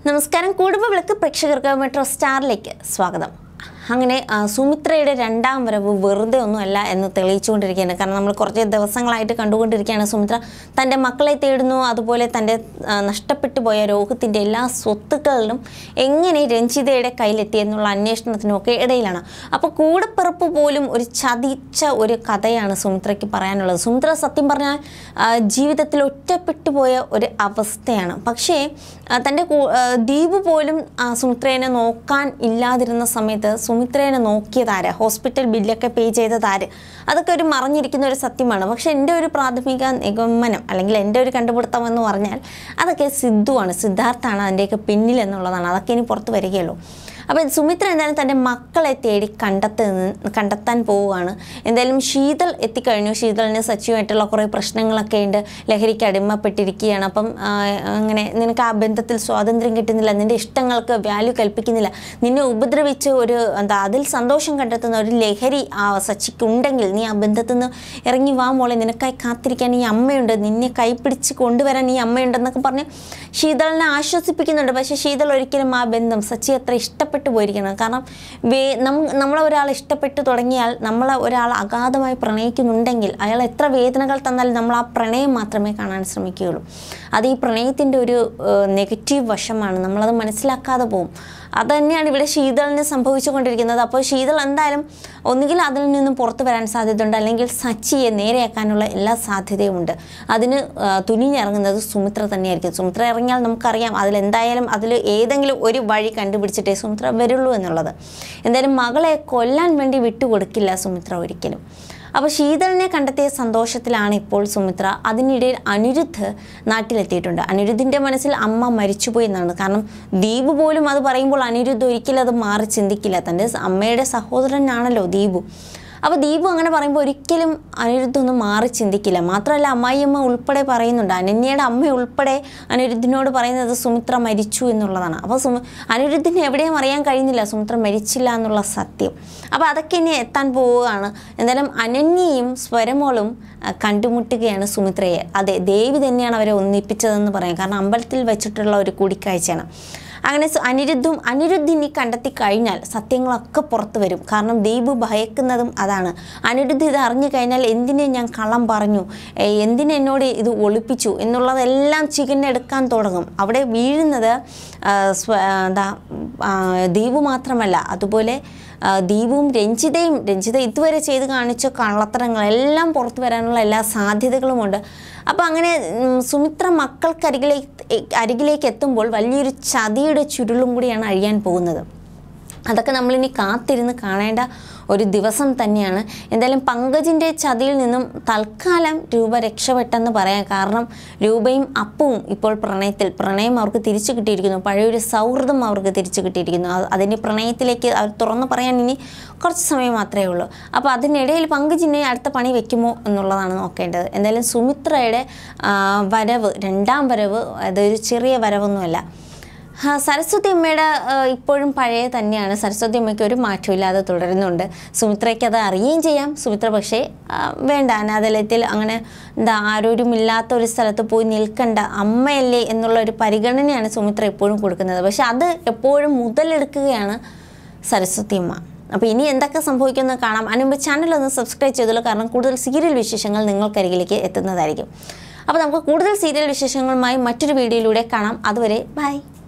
നമസ്കാരം കുടുംബ വിളക്ക് പ്രേക്ഷകർക്ക് മെട്രോ സ്റ്റാറിലേക്ക് സ്വാഗതം അങ്ങനെ ആ, സുമിത്രയുടെ രണ്ടാം വരവ് വെറുതെ ഒന്നുമല്ല എന്ന് തെളിയിച്ചുകൊണ്ടിരിക്കുകയാണ് കാരണം നമ്മൾ കുറച്ച് ദിവസങ്ങളായിട്ട് കണ്ടുകൊണ്ടിരിക്കുകയാണ് സുമിത്ര തൻ്റെ മക്കളെ തേടുന്നു അതുപോലെ തൻ്റെ ആ, നഷ്ടപ്പെട്ടു പോയ രോഗത്തിൻ്റെ എല്ലാ സ്വത്തുക്കളിലും എങ്ങനെ രഞ്ജിതയുടെ കയ്യിലെത്തി എന്നുള്ള അന്വേഷണത്തിനുമൊക്കെ ഇടയിലാണ് അപ്പോൾ കൂടെപ്പിറപ്പ് പോലും ഒരു ചതിച്ച ഒരു കഥയാണ് സുമിത്രയ്ക്ക് പറയാനുള്ളത് സുമിത്ര സത്യം പറഞ്ഞാൽ ആ, ജീവിതത്തിൽ ഒറ്റപ്പെട്ടു പോയ ഒരു അവസ്ഥയാണ് പക്ഷേ ആ, തൻ്റെ കൂ- ആ, ദീപ് പോലും ആ, സുമിത്രേനെ നോക്കാൻ ഇല്ലാതിരുന്ന സമയത്ത് സുമിത്രേനെ നോക്കിയതാര് ഹോസ്പിറ്റൽ ബില്ലൊക്കെ പേ ചെയ്തതാര് അതൊക്കെ ഒരു മറഞ്ഞിരിക്കുന്ന ഒരു സത്യമാണ് പക്ഷെ എൻ്റെ ഒരു പ്രാഥമിക നിഗമനം അല്ലെങ്കിൽ എൻ്റെ ഒരു കണ്ടുപിടുത്തം എന്ന് പറഞ്ഞാൽ അതൊക്കെ സിദ്ധുവാണ് സിദ്ധാർത്ഥാണ് അതിൻ്റെയൊക്കെ പിന്നിൽ എന്നുള്ളതാണ് അതൊക്കെ ഇനി പുറത്ത് വരികയുള്ളൂ അപ്പോൾ സുമിത്ര എന്തായാലും തൻ്റെ മക്കളെ തേടി കണ്ടെത്തുന്ന കണ്ടെത്താൻ പോവുകയാണ് എന്തായാലും ശീതൾ എത്തിക്കഴിഞ്ഞു ശീതളിന് സച്ചിയുമായിട്ടുള്ള കുറേ പ്രശ്നങ്ങളൊക്കെ ഉണ്ട് ലഹരിക്ക് അടിമപ്പെട്ടിരിക്കുകയാണ് അപ്പം ആ, അങ്ങനെ നിനക്ക് ആ ബന്ധത്തിൽ സ്വാതന്ത്ര്യം കിട്ടുന്നില്ല നിൻ്റെ ഇഷ്ടങ്ങൾക്ക് വാല്യൂ കൽപ്പിക്കുന്നില്ല നിന്നെ ഉപദ്രവിച്ച് ഒരു എന്താ അതിൽ സന്തോഷം കണ്ടെത്തുന്ന ഒരു ലഹരി ആ സച്ചിക്കുണ്ടെങ്കിൽ നീ ആ ബന്ധത്തിൽ നിന്ന് ഇറങ്ങി വാ മോളെ നിനക്കായി കാത്തിരിക്കാൻ ഈ അമ്മയുണ്ട് നിന്നെ കൈപ്പിടിച്ച് കൊണ്ടുവരാൻ ഈ അമ്മയുണ്ടെന്നൊക്കെ പറഞ്ഞ് ശീതളിനെ ആശ്വസിപ്പിക്കുന്നുണ്ട് പക്ഷേ ശീതൾ ഒരിക്കലും ആ ബന്ധം സച്ചി അത്ര ഇഷ്ടപ്പെട്ടു പോയിരിക്കണം കാരണം വേ നം നമ്മളെ ഒരാൾ ഇഷ്ടപ്പെട്ടു തുടങ്ങിയാൽ നമ്മളെ ഒരാൾ അഗാധമായി പ്രണയിക്കുന്നുണ്ടെങ്കിൽ അയാൾ എത്ര വേദനകൾ തന്നാലും നമ്മൾ ആ പ്രണയം മാത്രമേ കാണാൻ ശ്രമിക്കുകയുള്ളൂ അത് ഈ പ്രണയത്തിൻ്റെ ഒരു നെഗറ്റീവ് വശമാണ് നമ്മളത് മനസ്സിലാക്കാതെ പോകും അത് തന്നെയാണ് ഇവിടെ ശീതളിന് സംഭവിച്ചുകൊണ്ടിരിക്കുന്നത് അപ്പോൾ ശീതൾ എന്തായാലും ഒന്നുകിൽ അതിൽ നിന്നും പുറത്തു വരാൻ സാധ്യതയുണ്ട് അല്ലെങ്കിൽ സച്ചിയെ നേരെയാക്കാനുള്ള എല്ലാ സാധ്യതയുമുണ്ട് അതിന് ആ, തുനിഞ്ഞിറങ്ങുന്നത് സുമിത്ര തന്നെയായിരിക്കും സുമിത്ര ഇറങ്ങിയാൽ നമുക്കറിയാം അതിലെന്തായാലും അതിൽ ഏതെങ്കിലും ഒരു വഴി കണ്ടുപിടിച്ചിട്ടേ സുമിത്ര വരുള്ളൂ എന്നുള്ളത് എന്തായാലും മകളെ കൊല്ലാൻ വേണ്ടി വിട്ടുകൊടുക്കില്ല സുമിത്ര ഒരിക്കലും അപ്പോൾ ശീതളിനെ കണ്ടെത്തിയ സന്തോഷത്തിലാണ് ഇപ്പോൾ സുമിത്ര അതിനിടയിൽ അനിരുദ്ധ് നാട്ടിലെത്തിയിട്ടുണ്ട് അനിരുദ്ധിൻ്റെ മനസ്സിൽ അമ്മ മരിച്ചുപോയി എന്നാണ് കാരണം ദീപു പോലും അത് പറയുമ്പോൾ അനിരുദ്ധ് ഒരിക്കലും അത് മാറി ചിന്തിക്കില്ല തൻ്റെ അമ്മയുടെ സഹോദരനാണല്ലോ ദീപു അപ്പോൾ ദീപു അങ്ങനെ പറയുമ്പോൾ ഒരിക്കലും അനിരുദ്ധൊന്നും മാറി ചിന്തിക്കില്ല മാത്രമല്ല അമ്മായിയമ്മ ഉൾപ്പെടെ പറയുന്നുണ്ട് അനന്യയുടെ അമ്മ ഉൾപ്പെടെ അനിരുദ്ധിനോട് പറയുന്നത് സുമിത്ര മരിച്ചു എന്നുള്ളതാണ് അപ്പോൾ സുമ അനിരുദ്ധിന് എവിടെയും അറിയാൻ കഴിയുന്നില്ല സുമിത്ര മരിച്ചില്ല എന്നുള്ള സത്യം അപ്പോൾ അതൊക്കെ ഇനി എത്താൻ പോവുകയാണ് എന്തായാലും അനന്യയും സ്വരമോളും ആ, കണ്ടുമുട്ടുകയാണ് സുമിത്രയെ അതെ ദേവി തന്നെയാണ് അവരെ ഒന്നിപ്പിച്ചതെന്ന് പറയാം കാരണം അമ്പലത്തിൽ വെച്ചിട്ടുള്ള ഒരു കൂടിക്കാഴ്ചയാണ് അങ്ങനെ സു- അനിരുദ്ധും അനിരുദ്ധിനി കണ്ടെത്തി കഴിഞ്ഞാൽ സത്യങ്ങളൊക്കെ പുറത്തു വരും കാരണം ദീപു ഭയക്കുന്നതും അതാണ് അനിരുദ്ധ് ഇത് അറിഞ്ഞു കഴിഞ്ഞാൽ എന്തിനെ ഞാൻ കള്ളം പറഞ്ഞു ഏ, എന്തിന് എന്നോട് ഇത് ഒളിപ്പിച്ചു എന്നുള്ളതെല്ലാം ചികന്നെടുക്കാൻ തുടങ്ങും അവിടെ വീഴുന്നത് ആ, സ്വ ആ, എന്താ ആ, ദീപു മാത്രമല്ല അതുപോലെ ആ, ദീപുവും രഞ്ജിതയും രഞ്ജിത ഇതുവരെ ചെയ്ത് കാണിച്ച കള്ളത്തരങ്ങളെല്ലാം പുറത്തു വരാനുള്ള എല്ലാ സാധ്യതകളുമുണ്ട് അപ്പോൾ അങ്ങനെ ഉം, സുമിത്ര മക്കൾക്കരികിലേക്ക് അരികിലേക്ക് എത്തുമ്പോൾ വലിയൊരു ചതിയുടെ ചുരുളും കൂടിയാണ് അഴിയാൻ പോകുന്നത് അതൊക്കെ നമ്മളിനി കാത്തിരുന്ന് കാണേണ്ട ഒരു ദിവസം തന്നെയാണ് എന്തായാലും പങ്കജിൻ്റെ ചതിയിൽ നിന്നും തൽക്കാലം രൂപ രക്ഷപ്പെട്ടെന്ന് പറയാം കാരണം രൂപയും അപ്പവും ഇപ്പോൾ പ്രണയത്തിൽ പ്രണയം അവർക്ക് തിരിച്ചു കിട്ടിയിരിക്കുന്നു പഴയൊരു സൗഹൃദം അവർക്ക് തിരിച്ചു കിട്ടിയിരിക്കുന്നു അത് അതിൻ്റെ പ്രണയത്തിലേക്ക് അവർ തുറന്നു പറയാൻ ഇനി കുറച്ച് സമയം മാത്രമേ ഉള്ളൂ അപ്പോൾ അതിനിടയിൽ പങ്കജിനെ അടുത്ത പണി വെക്കുമോ എന്നുള്ളതാണ് നോക്കേണ്ടത് എന്തായാലും സുമിത്രയുടെ ആ, വരവ് രണ്ടാം വരവ് അതൊരു ചെറിയ വരവൊന്നുമല്ല ആ, സരസ്വതി അമ്മയുടെ ആ, ഇപ്പോഴും പഴയ തന്നെയാണ് സരസ്വതി അമ്മയ്ക്ക് ഒരു മാറ്റമില്ലാതെ തുടരുന്നുണ്ട് സുമിത്രയ്ക്ക് അത് അറിയുകയും ചെയ്യാം സുമിത്ര പക്ഷേ ആ, വേണ്ട അനാഥാലയത്തിൽ അങ്ങനെ എന്താ ആരോരുമില്ലാത്ത ഒരു സ്ഥലത്ത് പോയി നിൽക്കണ്ട അമ്മയല്ലേ എന്നുള്ള ഒരു പരിഗണനയാണ് സുമിത്ര എപ്പോഴും കൊടുക്കുന്നത് പക്ഷെ അത് എപ്പോഴും മുതലെടുക്കുകയാണ് സരസ്വതി അമ്മ അപ്പോൾ ഇനി എന്തൊക്കെ സംഭവിക്കുമെന്ന് കാണാം അതിനുമുമ്പ് ചാനൽ ഒന്ന് സബ്സ്ക്രൈബ് ചെയ്തോളൂ കാരണം കൂടുതൽ സീരിയൽ വിശേഷങ്ങൾ നിങ്ങൾക്കരികിലേക്ക് എത്തുന്നതായിരിക്കും അപ്പോൾ നമുക്ക് കൂടുതൽ സീരിയൽ വിശേഷങ്ങളുമായി മറ്റൊരു വീഡിയോയിലൂടെ കാണാം അതുവരെ ബൈ